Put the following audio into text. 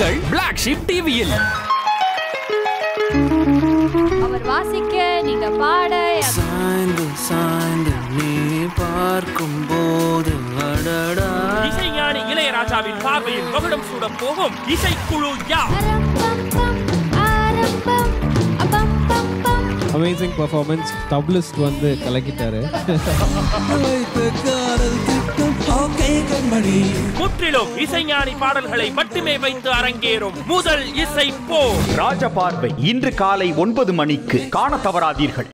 உங்கள் black ship டிவியில் அவர் வாசிக்க நீங்க பாட சாய்ந்து சாய்ந்து நீ பார்க்கும் போது அடடா இசைஞானி இளையராஜாவின் பார்வையில் மகுடம் சூடப் போகும் இசைக்குழு யார் அரம்பம், ஆரம்பம், அப்பம், பம், பம். அமேசிங் பர்ஃபார்மன்ஸ் டப்லிஸ்ட் வந்து கலக்கிட்டாரு முற்றிலும் இசைஞானி பாடல்களை மட்டுமே வைத்து அரங்கேறும் முதல் இசை போ ராஜபார்வை இன்று காலை ஒன்பது மணிக்கு காண தவறாதீர்கள்